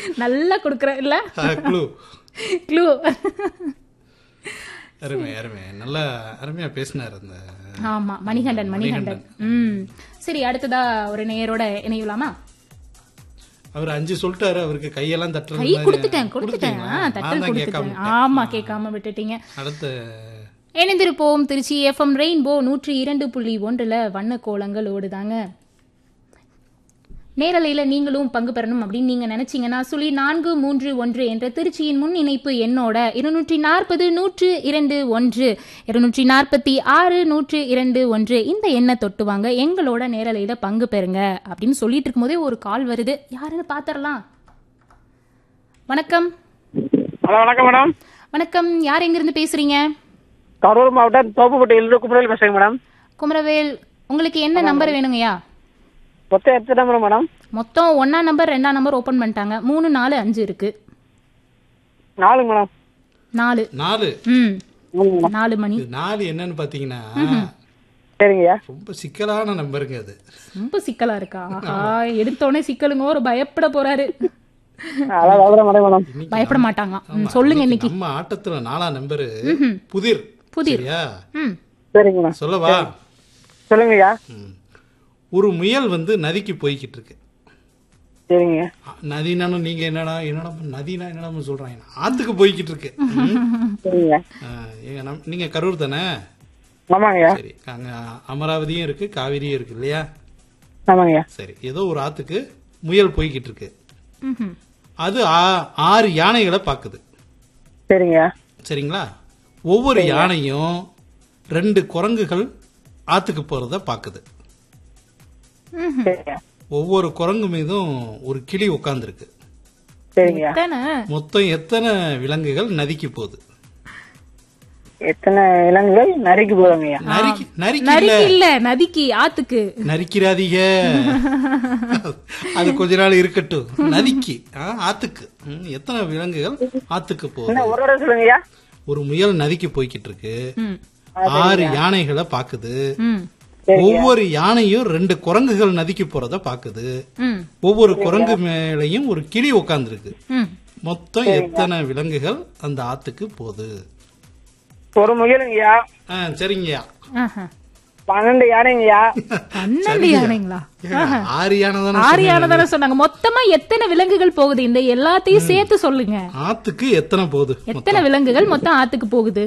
நல்லா கொடுக்குறேன் இல்ல க்ளூ க்ளூ அருமை அருமை நல்லா அருமையா பேசினார் அந்த ஆமா மணிகண்டன் மணிகண்டன் ம் சரி அடுத்ததா ஒரு நேயரோட இணையலாமா அவர் அஞ்சு சொல்லிட்டாரு அவருக்கு கையெல்லாம் தட்டுறது கை மாதிரி. கொடுத்துட்டேன் கொடுத்துட்டேன் ஆ, கொடுத்தீங்களா? தட்டல் நான் தான் கொடுத்துட்டேன் கேட்காம ஆமா கேட்காம விட்டுட்டீங்க அடுத்த இணைந்திருப்போம் திருச்சி எஃப்எம் ரெயின்போ நூற்றி இரண்டு புள்ளி ஒன்றுல வண்ண கோலங்கள் ஓடுதாங்க நேரலையில நீங்களும் பங்கு பெறணும் அப்படின்னு நீங்க நினைச்சீங்கன்னா சுழி நான்கு மூன்று ஒன்று என்ற திருச்சியின் முன் இணைப்பு எண்ணோட இருநூற்றி நாற்பது நூற்று இரண்டு ஒன்று இருநூற்றி நாற்பத்தி ஆறு நூற்று இரண்டு ஒன்று இந்த எண்ணை தொட்டுவாங்க எங்களோட நேரலையில பங்கு பெறுங்க அப்படின்னு சொல்லிட்டு இருக்கும்போதே ஒரு கால் வருது யாருன்னு பாத்திரலாம் வணக்கம் ஹலோ வணக்கம் மேடம் வணக்கம் யார் எங்கிருந்து பேசுறீங்க கரூர் மாவட்டம் தோப்புப்பட்டியிலிருந்து குமரவேல் பேசுறேங்க மேடம் குமரவேல் உங்களுக்கு என்ன நம்பர் வேணுங்கய்யா மொத்தம் எத்தனை நம்பர் மேடம் மொத்தம் ஒன்னா நம்பர் ரெண்டாம் நம்பர் ஓபன் பண்ணிட்டாங்க மூணு நாலு அஞ்சு இருக்கு நாலுங்க மேடம் நாலு நாலு ம் மூணுங்க மேடம் நாலு மணி இது நாலு என்னன்னு பாத்தீங்கன்னா சரிங்கய்யா ரொம்ப சிக்கலான நம்பருங்க அது ரொம்ப சிக்கலா இருக்கா ஆஹா எடுத்தோடனே சிக்கலுங்க ஒரு பயப்பட போறாரு அதான் அவ்வளோ மேடம் மேடம் இன்னைக்கு பயப்பட மாட்டாங்க ம், சொல்லுங்க இன்னைக்கு நம்ம ஆட்டத்துல நாலாம் நம்பரு புதிர் புதிர். சரியா ம் சரிங்க மேடம் சொல்லவா சொல்லுங்கய்யா ம். ஒரு முயல் வந்து நதிக்கு போய்கிட்டு இருக்கு சரிங்க அ, நதினாலும் நீங்க என்னடா என்னடா நதினா என்னடா சொல்றாங்க ஆத்துக்கு போய்கிட்டு இருக்கு ம். சரிங்க ஆ, ஏங்க நம்- நீங்க கரூர் தானே ஆமாங்கய்யா சரி அங்க அமராவதியும் இருக்கு காவிரியும் இருக்கு இல்லையா ஆமாங்கய்யா சரி ஏதோ ஒரு ஆத்துக்கு முயல் போய்கிட்டு இருக்கு ம்ஹும். அது ஆ- ஆறு யானைகளை பாக்குது சரிங்கய்யா சரிங்களா ஒவ்வொரு யானையும் ரெண்டு குரங்குகள் ஆத்துக்கு போறத பாக்குது ம்ஹும். சரிங்க ஒவ்வொரு குரங்கு மீதும் ஒரு கிளி உட்கார்ந்துருக்கு சரிங்கய்யா எத்தனை மொத்தம் எத்தனை விலங்குகள் நதிக்கு போகுது எத்தனை இலங்குகள் நரிக்கு போதுங்கய்யா நரிக்கு நரிக்கு இல்ல நரிக்கு இல்ல நதிக்கு ஆத்துக்கு நரிக்கிறாதீங்க அது கொஞ்ச நாள் இருக்கட்டும் நதிக்கு ஆ, ஆத்துக்கு ம், எத்தனை விலங்குகள் ஆத்துக்கு போகுது என்ன ஒரு தடவை சொல்லுங்கய்யா ஒரு முயல் நதிக்கு போய்கிட்டு இருக்கு ம் ஆறு யானைகளை பாக்குது ம் ஒவ்வொரு யானையும் ரெண்டு குரங்குகள் நதிக்கு போறத பாக்குது ம் ஒவ்வொரு குரங்கு மேலையும் ஒரு கிளி உட்கார்ந்துருக்கு ம் மொத்தம் எத்தனை விலங்குகள் அந்த ஆத்துக்கு போகுது ஒரு முயலுங்கய்யா ஆ, சரிங்கய்யா ஆஹா. பன்னெண்டு யானைங்கய்யா பன்னெண்டு யானைங்களா ஆறு யானை தானே ஆறு யானை தானே சொன்னாங்க மொத்தமா எத்தனை விலங்குகள் போகுது இந்த எல்லாத்தையும் சேர்த்து சொல்லுங்க ஆத்துக்கு எத்தனை போகுது எத்தனை விலங்குகள் மொத்தம் ஆத்துக்கு போகுது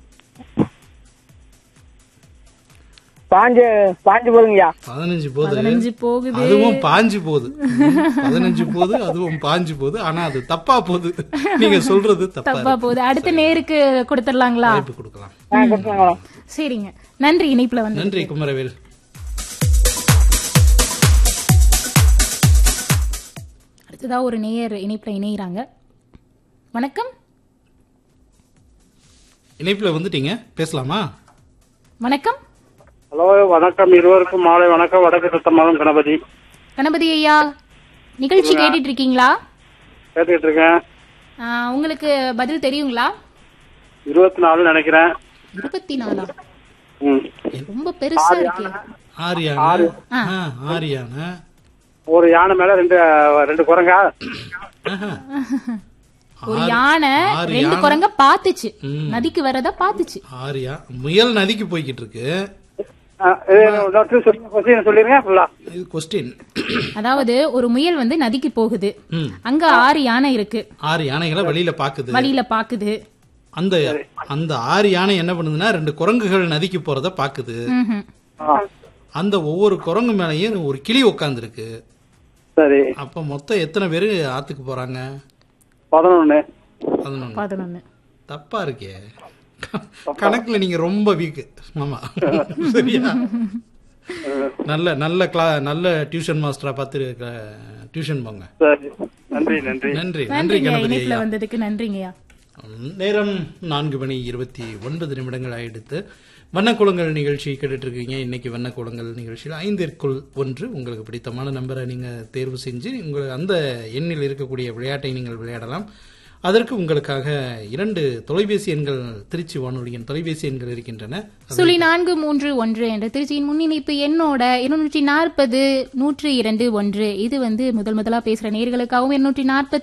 பாஞ்சு பாஞ்சு போதுங்கய்யா பதினஞ்சு போகுது பதினஞ்சு போகுது அதுவும் பாஞ்சு போகுது பதினஞ்சு போகுது அதுவும் பாஞ்சு போகுது ஆனா அது தப்பா போகுது நீங்க சொல்றது தப்பா தப்பா போகுது அடுத்த நேருக்கு கொடுத்துடலாங்களா வாய்ப்பு கொடுக்கலாம் ஆ கொடுத்துருங்க மேடம் சரிங்க நன்றி இணைப்புல வந்து நன்றி குமரவேல் அடுத்ததா ஒரு நேயர் இணைப்புல இணைகிறாங்க வணக்கம் இணைப்புல வந்துட்டீங்க பேசலாமா வணக்கம் ஹலோ வணக்கம் இருவருக்கும் மாலை வணக்கம் வடக்கு சுத்தமாலும் கணபதி கணபதி ஐயா நிகழ்ச்சி கேட்டுட்டு இருக்கீங்களா கேட்டுக்கிட்டு இருக்கேன் ஆ, உங்களுக்கு பதில் தெரியுங்களா இருபத்தி நாலு நினைக்கிறேன் இருபத்தி நாலா ம் ரொம்ப பெருசா இருக்கே ஆறு யானை ஆ, ஆறு யானை ஒரு யானை மேல ரெண்டு ரெண்டு குரங்கா ஆஹா. ஒரு யானை ஆறு ரெண்டு யானை. குரங்க பாத்துச்சு ம். நதிக்கு வரத பாத்துச்சு ஆறு யா முயல் நதிக்கு போய்கிட்டு இருக்கு கொஸ்டின் சொல்லிருங்க ஃபுல்லா இது கொஸ்டின் அதாவது ஒரு முயல் வந்து நதிக்கு போகுது ம் அங்க ஆறு யானை இருக்கு ஆறு யானைகளை வெளியில பாக்குது வழியில பாக்குது அந்த அந்த ஆறு யானை என்ன பண்ணுதுன்னா ரெண்டு குரங்குகள் நதிக்கு போறத பாக்குது ம்ஹும். அந்த ஒவ்வொரு குரங்கு மேலயும் ஒரு கிளி உட்காந்துருக்கு சரி அப்ப மொத்தம் எத்தனை பேரு ஆத்துக்கு போறாங்க பதினொன்னு பதினொன்னு பதினொன்னு தப்பா இருக்கே கணக்குல நீங்க ரொம்ப வீக் ஆமா சரியா நல்ல நல்ல கிளா நல்ல டியூஷன் மாஸ்டரா பார்த்து டியூஷன் போங்க சரி நன்றி நன்றி நன்றி நன்றி நன்றிங்க கணபதி இணைப்புல ஐயா வந்ததுக்கு நன்றிங்கய்யா ம், நேரம் நான்கு மணி இருபத்தி ஒன்பது நிமிடங்கள் ஆயிடுத்து வண்ணக்குளங்கள் நிகழ்ச்சி கேட்டுட்டு இருக்கீங்க இன்னைக்கு வண்ணக்குளங்கள் நிகழ்ச்சியில் ஐந்திற்குள் ஒன்று உங்களுக்கு பிடித்தமான நம்பரை நீங்க தேர்வு செஞ்சு உங்களுக்கு அந்த எண்ணில் இருக்கக்கூடிய விளையாட்டை நீங்கள் விளையாடலாம் அதற்கு உங்களுக்காக இரண்டு தொலைபேசி எண்கள் திருச்சி வானொலியின் தொலைபேசி எண்கள் இருக்கின்றன சுழி நான்கு மூன்று ஒன்று என்ற திருச்சியின் முன்னிணைப்பு எண்ணோட இருநூற்றி நாற்பது நூற்று இரண்டு ஒன்று இது வந்து முதல் முதலா பேசுற நேர்களுக்காகவும் இருநூற்றி நாற்பத்தி